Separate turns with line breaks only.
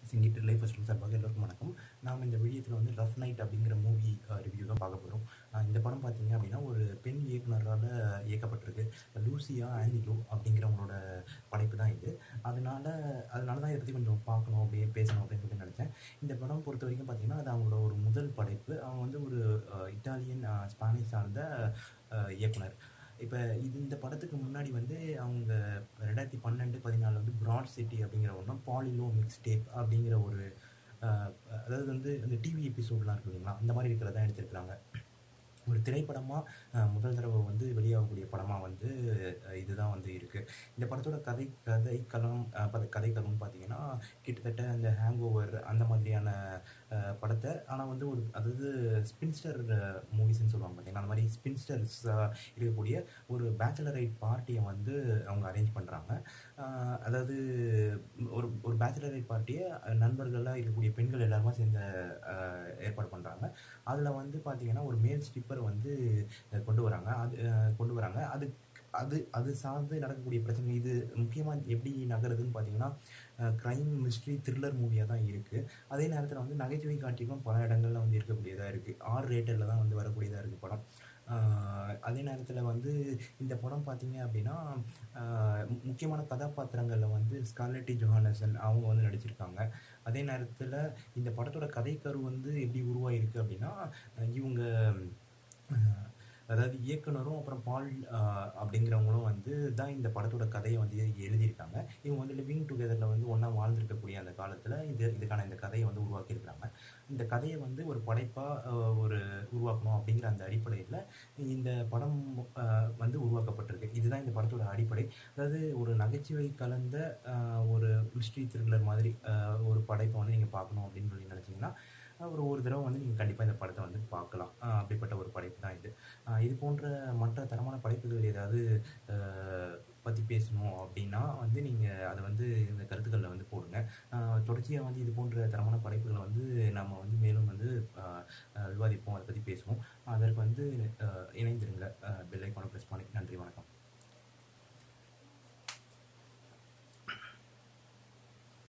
சிங்கிட்டு life first சார்பாக எல்லோருக்கும் வணக்கம் நாம் இந்த வீடியோத்தில் வந்து ரஃப் நைட் அப்படிங்கிற மூவி ரிவ்யூ தான் பார்க்க போகிறோம் இந்த படம் பார்த்தீங்க அப்படின்னா ஒரு பெண் இயக்குனரால் இயக்கப்பட்டிருக்கு லூசியா ஆண்டிலோ அப்படிங்கிறவங்களோட படைப்பு தான் இது அதனால அதனால தான் இதை பற்றி கொஞ்சம் பார்க்கணும் அப்படியே பேசணும் அப்படின்னு சொல்லி நினச்சேன் இந்த படம் பொறுத்த வரைக்கும் பார்த்தீங்கன்னா அது அவங்களோட ஒரு முதல் படைப்பு அவங்க வந்து ஒரு அஹ், இட்டாலியன் அஹ், ஸ்பானிஷ் சார்ந்த அஹ், இயக்குனர் இப்போ இது இந்த படத்துக்கு முன்னாடி வந்து அவங்க ரெண்டாயிரத்தி பன்னெண்டு பதினாலு வந்து ப்ராட் சிட்டி அப்படிங்கிற ஒன்றும் பாலிலோ மிக்ஸ் டேப் அப்படிங்கிற ஒரு அஹ், அதாவது வந்து அந்த டிவி எபிசோட்லாம் இருக்கு இல்லைங்களா அந்த மாதிரி இருக்கிறத எடுத்திருக்கிறாங்க ஒரு திரைப்படமாக முதல் தடவை வந்து வெளியாகக்கூடிய படமாக வந்து அஹ், இதுதான் வந்து இருக்குது இந்த படத்தோட கதை கதை களம் அஹ், பத- கதைக்களம் பார்த்தீங்கன்னா கிட்டத்தட்ட அந்த ஹேங் ஓவர் அந்த மாதிரியான அஹ், படத்தை ஆனால் வந்து ஒரு அதாவது ஸ்பின்ஸ்டர் மூவிஸ்ன்னு சொல்லுவாங்க பார்த்தீங்கன்னா அந்த மாதிரி ஸ்பின்ஸ்டர்ஸ் இருக்கக்கூடிய ஒரு பேச்சுலரைட் பார்ட்டியை வந்து அவங்க அரேஞ்ச் பண்ணுறாங்க அதாவது ஒரு ஒரு பேச்சுலரைட் பார்ட்டியை நண்பர்களாக இருக்கக்கூடிய பெண்கள் எல்லாருமா சேர்ந்து அஹ், ஏற்பாடு பண்ணுறாங்க அதில் வந்து பார்த்தீங்கன்னா ஒரு மேல் ஸ்டிப்பர் வந்து அஹ், கொண்டு வராங்க அது அஹ், கொண்டு வராங்க அது அது அது சார்ந்து நடக்கக்கூடிய பிரச்சனை இது முக்கியமாக எப்படி நகருதுன்னு பார்த்தீங்கன்னா க்ரைம் மிஸ்ட்ரி த்ரில்லர் மூவியாக தான் இருக்குது அதே நேரத்தில் வந்து நகைச்சுவை காட்சிகளும் பல இடங்களில் வந்து இருக்கக்கூடியதாக இருக்குது ஆர் ரேட்டரில் தான் வந்து வரக்கூடியதாக இருக்குது படம் ஆஹ் அதே நேரத்தில் வந்து இந்த படம் பார்த்தீங்க அப்படின்னா ஆஹ் மு- முக்கியமான கதாபாத்திரங்களில் வந்து ஸ்கார்லெட்டி ஜோஹானசன் அவங்க வந்து நடிச்சிருக்காங்க அதே நேரத்தில் இந்த படத்தோட கதைக்கரு வந்து எப்படி உருவாயிருக்கு அப்படின்னா அஹ் இவங்க அஹ் அதாவது இயக்குனரும் அப்புறம் பால் ஆஹ் அப்படிங்கிறவங்களும் வந்து தான் இந்த படத்தோட கதையை வந்து எழுதியிருக்காங்க இவங்க வந்து லிவிங் டுகெதரில் வந்து ஒன்றா வாழ்ந்திருக்கக்கூடிய அந்த காலத்தில் இது இதுக்கான இந்த கதையை வந்து உருவாக்கியிருக்கிறாங்க இந்த கதையை வந்து ஒரு படைப்பாக ஒரு உருவாக்கணும் அப்படிங்கிற அந்த அடிப்படையில் இந்த படம் ஆஹ் வந்து உருவாக்கப்பட்டிருக்கு இதுதான் இந்த படத்தோட அடிப்படை அதாவது ஒரு நகைச்சுவை கலந்த ஆஹ் ஒரு மிஸ்ட்ரி த்ரில்லர் மாதிரி ஆஹ் ஒரு படைப்பை வந்து நீங்கள் பார்க்கணும் அப்படின்னு சொல்லி நினச்சிங்கன்னா ஒரு ஒரு தடவை வந்து நீங்கள் கண்டிப்பாக இந்த படத்தை வந்து பார்க்கலாம் ஆஹ் அப்படிப்பட்ட ஒரு படைப்பு தான் இது ஆஹ் இது போன்ற மற்ற தரமான படைப்புகள் ஏதாவது பற்றி பேசணும் அப்படின்னா வந்து நீங்கள் அதை வந்து இந்த கருத்துக்களில் வந்து போடுங்க தொடர்ச்சியாக வந்து இது போன்ற தரமான படைப்புகளை வந்து நம்ம வந்து மேலும் வந்து ஆஹ் ஆஹ் விவாதிப்போம் அதை பற்றி பேசுவோம் அதற்கு வந்து ஆஹ் இணைந்திருங்க பெல் ஐக்கானை ப்ரெஸ் பண்ணி நன்றி வணக்கம்